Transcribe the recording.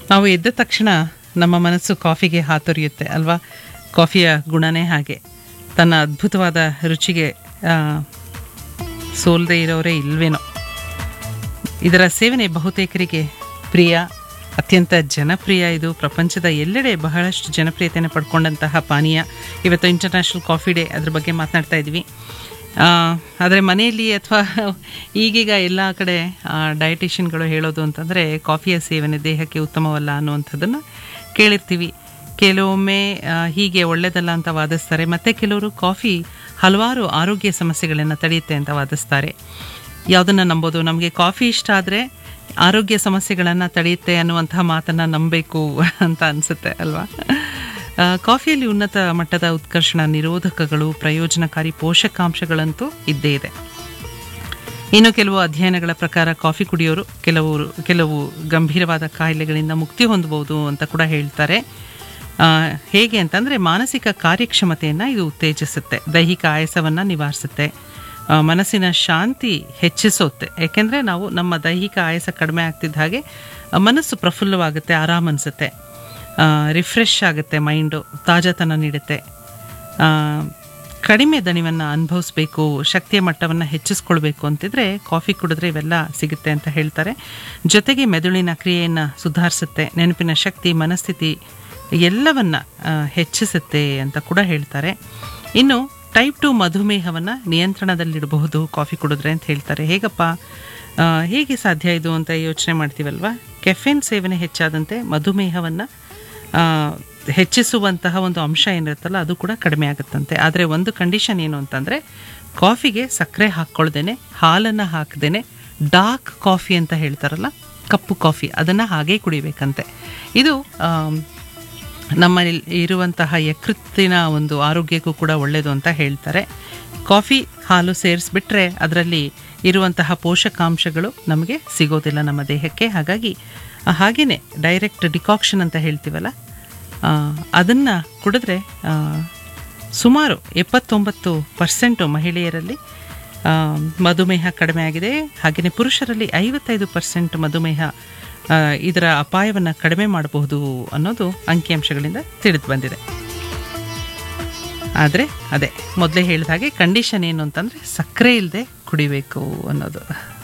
ನಾವು ಎದ್ದ ತಕ್ಷಣ ನಮ್ಮ ಮನಸ್ಸು ಕಾಫಿಗೆ ಹಾತೊರೆಯುತ್ತೆ ಅಲ್ವಾ ಕಾಫಿಯ ಗುಣನೇ ಹಾಗೆ ತನ್ನ ಅದ್ಭುತವಾದ ರುಚಿಗೆ ಆ, ಸೋಲ್ದೇ ಇರೋರೇ ಇಲ್ವೇನೋ ಇದರ ಸೇವನೆ ಬಹುತೇಕರಿಗೆ ಪ್ರಿಯ ಅತ್ಯಂತ ಜನಪ್ರಿಯ ಇದು ಪ್ರಪಂಚದ ಎಲ್ಲೆಡೆ ಬಹಳಷ್ಟು ಜನಪ್ರಿಯತೆಯನ್ನು ಪಡ್ಕೊಂಡಂತಹ ಪಾನೀಯ ಇವತ್ತು ಇಂಟರ್ನ್ಯಾಷನಲ್ ಕಾಫಿ ಡೇ ಅದ್ರ ಬಗ್ಗೆ ಮಾತನಾಡ್ತಾ ಇದ್ವಿ ಆದರೆ ಮನೆಯಲ್ಲಿ ಅಥವಾ ಈಗೀಗ ಎಲ್ಲ ಕಡೆ ಡಯಟಿಷಿಯನ್ಗಳು ಹೇಳೋದು ಅಂತಂದರೆ ಕಾಫಿಯ ಸೇವನೆ ದೇಹಕ್ಕೆ ಉತ್ತಮವಲ್ಲ ಅನ್ನುವಂಥದ್ದನ್ನು ಕೇಳಿರ್ತೀವಿ ಕೆಲವೊಮ್ಮೆ ಆ, ಹೀಗೆ ಒಳ್ಳೆಯದಲ್ಲ ಅಂತ ವಾದಿಸ್ತಾರೆ ಮತ್ತು ಕೆಲವರು ಕಾಫಿ ಹಲವಾರು ಆರೋಗ್ಯ ಸಮಸ್ಯೆಗಳನ್ನು ತಡೆಯುತ್ತೆ ಅಂತ ವಾದಿಸ್ತಾರೆ ಯಾವುದನ್ನು ನಂಬೋದು ನಮಗೆ ಕಾಫಿ ಇಷ್ಟ ಆದರೆ ಆರೋಗ್ಯ ಸಮಸ್ಯೆಗಳನ್ನು ತಡೆಯುತ್ತೆ ಅನ್ನುವಂತಹ ಮಾತನ್ನು ನಂಬಬೇಕು ಅಂತ ಅನಿಸುತ್ತೆ ಅಲ್ವಾ ಆ, ಕಾಫಿಯಲ್ಲಿ ಉನ್ನತ ಮಟ್ಟದ ಉತ್ಕರ್ಷಣ ನಿರೋಧಕಗಳು ಪ್ರಯೋಜನಕಾರಿ ಪೋಷಕಾಂಶಗಳಂತೂ ಇದ್ದೇ ಇದೆ ಇನ್ನು ಕೆಲವು ಅಧ್ಯಯನಗಳ ಪ್ರಕಾರ ಕಾಫಿ ಕುಡಿಯೋರು ಕೆಲವರು ಕೆಲವು ಗಂಭೀರವಾದ ಕಾಯಿಲೆಗಳಿಂದ ಮುಕ್ತಿ ಹೊಂದಬಹುದು ಅಂತ ಕೂಡ ಹೇಳ್ತಾರೆ ಆ, ಹೇಗೆ ಅಂತಂದರೆ ಮಾನಸಿಕ ಕಾರ್ಯಕ್ಷಮತೆಯನ್ನು ಇದು ಉತ್ತೇಜಿಸುತ್ತೆ ದೈಹಿಕ ಆಯಾಸವನ್ನು ನಿವಾರಿಸುತ್ತೆ ಆ, ಮನಸ್ಸಿನ ಶಾಂತಿ ಹೆಚ್ಚಿಸುತ್ತೆ ಏಕೆಂದರೆ ನಾವು ನಮ್ಮ ದೈಹಿಕ ಆಯಾಸ ಕಡಿಮೆ ಆಗ್ತಿದ್ದ ಹಾಗೆ ಆ, ಮನಸ್ಸು ಪ್ರಫುಲ್ಲವಾಗುತ್ತೆ ಆರಾಮ್ ಅನಿಸುತ್ತೆ ರಿಫ್ರೆಶ್ ಆಗುತ್ತೆ ಮೈಂಡು ತಾಜಾತನ ನೀಡುತ್ತೆ ಆ, ಕಡಿಮೆ ದಣಿವನ್ನು ಅನುಭವಿಸ್ಬೇಕು ಶಕ್ತಿಯ ಮಟ್ಟವನ್ನು ಹೆಚ್ಚಿಸ್ಕೊಳ್ಬೇಕು ಅಂತಿದ್ರೆ ಕಾಫಿ ಕುಡಿದ್ರೆ ಇವೆಲ್ಲ ಸಿಗುತ್ತೆ ಅಂತ ಹೇಳ್ತಾರೆ ಜೊತೆಗೆ ಮೆದುಳಿನ ಕ್ರಿಯೆಯನ್ನು ಸುಧಾರಿಸುತ್ತೆ ನೆನಪಿನ ಶಕ್ತಿ ಮನಸ್ಥಿತಿ ಎಲ್ಲವನ್ನ ಆ, ಹೆಚ್ಚಿಸುತ್ತೆ ಅಂತ ಕೂಡ ಹೇಳ್ತಾರೆ ಇನ್ನು ಟೈಪ್ ಟು ಮಧುಮೇಹವನ್ನು ನಿಯಂತ್ರಣದಲ್ಲಿಡಬಹುದು ಕಾಫಿ ಕುಡಿದ್ರೆ ಅಂತ ಹೇಳ್ತಾರೆ ಹೇಗಪ್ಪ ಆ, ಹೇಗೆ ಸಾಧ್ಯ ಇದು ಅಂತ ಯೋಚನೆ ಮಾಡ್ತೀವಲ್ವಾ ಕೆಫೆನ್ ಸೇವನೆ ಹೆಚ್ಚಾದಂತೆ ಮಧುಮೇಹವನ್ನು ಆ, ಹೆಚ್ಚಿಸುವಂತಹ ಒಂದು ಅಂಶ ಏನಿರುತ್ತಲ್ಲ ಅದು ಕೂಡ ಕಡಿಮೆ ಆಗುತ್ತಂತೆ ಆದರೆ ಒಂದು ಕಂಡೀಷನ್ ಏನು ಅಂತಂದರೆ ಕಾಫಿಗೆ ಸಕ್ಕರೆ ಹಾಕ್ಕೊಳ್ದೇನೆ ಹಾಲನ್ನು ಹಾಕ್ದೇನೆ ಡಾರ್ಕ್ ಕಾಫಿ ಅಂತ ಹೇಳ್ತಾರಲ್ಲ ಕಪ್ಪು ಕಾಫಿ ಅದನ್ನು ಹಾಗೇ ಕುಡಿಬೇಕಂತೆ ಇದು ಆಮ್, ನಮ್ಮಲ್ಲಿ ಇರುವಂತಹ ಯಕೃತ್ತಿನ ಒಂದು ಆರೋಗ್ಯಕ್ಕೂ ಕೂಡ ಒಳ್ಳೆಯದು ಅಂತ ಹೇಳ್ತಾರೆ ಕಾಫಿ ಹಾಲು ಸೇರಿಸ್ಬಿಟ್ರೆ ಅದರಲ್ಲಿ ಇರುವಂತಹ ಪೋಷಕಾಂಶಗಳು ನಮಗೆ ಸಿಗೋದಿಲ್ಲ ನಮ್ಮ ದೇಹಕ್ಕೆ ಹಾಗಾಗಿ ಆ, ಹಾಗೇನೆ ಡೈರೆಕ್ಟ್ ಡಿಕಾಕ್ಷನ್ ಅಂತ ಹೇಳ್ತೀವಲ್ಲ ಅದನ್ನು ಕುಡಿದ್ರೆ ಆ, ಸುಮಾರು ಎಪ್ಪತ್ತೊಂಬತ್ತು ಪರ್ಸೆಂಟು ಮಹಿಳೆಯರಲ್ಲಿ ಆ, ಮಧುಮೇಹ ಕಡಿಮೆ ಆಗಿದೆ ಹಾಗೆಯೇ ಪುರುಷರಲ್ಲಿ ಐವತ್ತೈದು ಪರ್ಸೆಂಟ್ ಮಧುಮೇಹ ಆ, ಇದರ ಅಪಾಯವನ್ನು ಕಡಿಮೆ ಮಾಡಬಹುದು ಅನ್ನೋದು ಅಂಕಿಅಂಶಗಳಿಂದ ತಿಳಿದು ಬಂದಿದೆ ಆದರೆ ಅದೇ ಮೊದಲೇ ಹೇಳಿದ ಹಾಗೆ ಕಂಡೀಷನ್ ಏನು ಅಂತಂದರೆ ಸಕ್ಕರೆ ಇಲ್ಲದೆ ಕುಡಿಬೇಕು ಅನ್ನೋದು